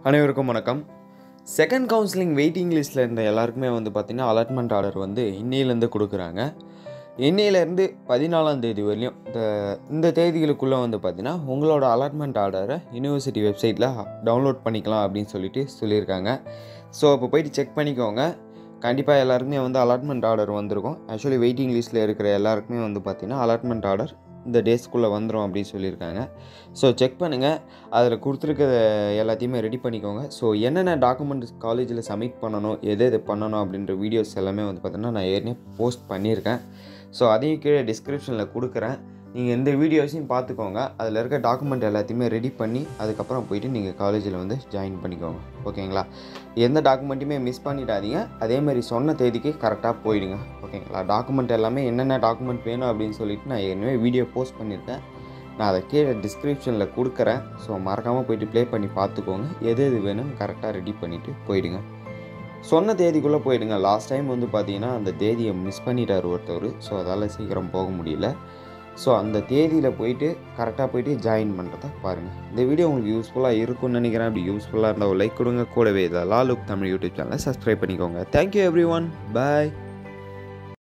அனைவருக்கும் வணக்கம் second counselling waiting லிஸ்ட்டில் இருந்த எல்லாருக்குமே வந்து பார்த்திங்கன்னா அலாட்மெண்ட் ஆர்டர் வந்து இன்னையிலேருந்து கொடுக்குறாங்க இன்னையிலேருந்து பதினாலாம் தேதி வரையும் இந்த இந்த தேதிகளுக்குள்ளே வந்து பார்த்திங்கன்னா உங்களோட அலாட்மெண்ட் ஆர்டரை யூனிவர்சிட்டி வெப்சைட்டில் டவுன்லோட் பண்ணிக்கலாம் அப்படின்னு சொல்லிட்டு சொல்லியிருக்காங்க ஸோ அப்போ போயிட்டு செக் பண்ணிக்கோங்க கண்டிப்பாக எல்லாருக்குமே வந்து அலாட்மெண்ட் ஆர்டர் வந்திருக்கும் ஆக்சுவலி வெயிட்டிங் லிஸ்ட்டில் இருக்கிற எல்லாருக்குமே வந்து பார்த்திங்கன்னா அலாட்மெண்ட் ஆர்டர் இந்த டேஸ்க்குள்ளே வந்துடும் அப்படின்னு சொல்லியிருக்காங்க ஸோ செக் பண்ணுங்கள் அதில் கொடுத்துருக்க எல்லாத்தையுமே ரெடி பண்ணிக்கோங்க ஸோ என்னென்ன டாக்குமெண்ட்ஸ் காலேஜில் சப்மிட் பண்ணணும் எது எது பண்ணணும் அப்படின்ற வீடியோஸ் எல்லாமே வந்து பார்த்தீங்கன்னா நான் ஏற்கனவே போஸ்ட் பண்ணியிருக்கேன் ஸோ அதையும் கீழே டிஸ்கிரிப்ஷனில் கொடுக்குறேன் நீங்கள் இந்த வீடியோஸையும் பார்த்துக்கோங்க அதில் இருக்க டாக்குமெண்ட் எல்லாத்தையுமே ரெடி பண்ணி அதுக்கப்புறம் போயிட்டு நீங்கள் காலேஜில் வந்து ஜாயின் பண்ணிக்கோங்க ஓகேங்களா எந்த டாக்குமெண்ட்டுமே மிஸ் பண்ணிடாதீங்க அதேமாதிரி சொன்ன தேதிக்கு கரெக்டாக போயிடுங்க ஓகேங்களா டாக்குமெண்ட் எல்லாமே என்னென்ன டாக்குமெண்ட் வேணும் அப்படின்னு சொல்லிட்டு நான் ஏற்கனவே வீடியோ போஸ்ட் பண்ணியிருக்கேன் நான் அதை கீழே டிஸ்கிரிப்ஷனில் கொடுக்குறேன் ஸோ மறக்காமல் போயிட்டு ப்ளே பண்ணி பார்த்துக்கோங்க எது எது வேணும்னு கரெக்டாக ரெடி பண்ணிவிட்டு போயிடுங்க சொன்ன தேதிக்குள்ளே போயிடுங்க லாஸ்ட் டைம் வந்து பார்த்தீங்கன்னா அந்த தேதியை மிஸ் பண்ணிட்டார் ஒருத்தவர் ஸோ அதால் சீக்கிரம் போக முடியல ஸோ அந்த தேதியில் போயிட்டு கரெக்டாக போயிட்டு ஜாயின் பண்ணுறத பாருங்கள் இந்த வீடியோ உங்களுக்கு யூஸ்ஃபுல்லாக இருக்கும்னு நினைக்கிறேன் அப்படி யூஸ்ஃபுல்லாக இருந்தால் ஒரு லைக் கொடுங்க கூடவே இதை லாலுக் தமிழ் யூடியூப் சேனலை சப்ஸ்கிரைப் பண்ணிக்கோங்க தேங்க்யூ எவ்ரி ஒன் பாய்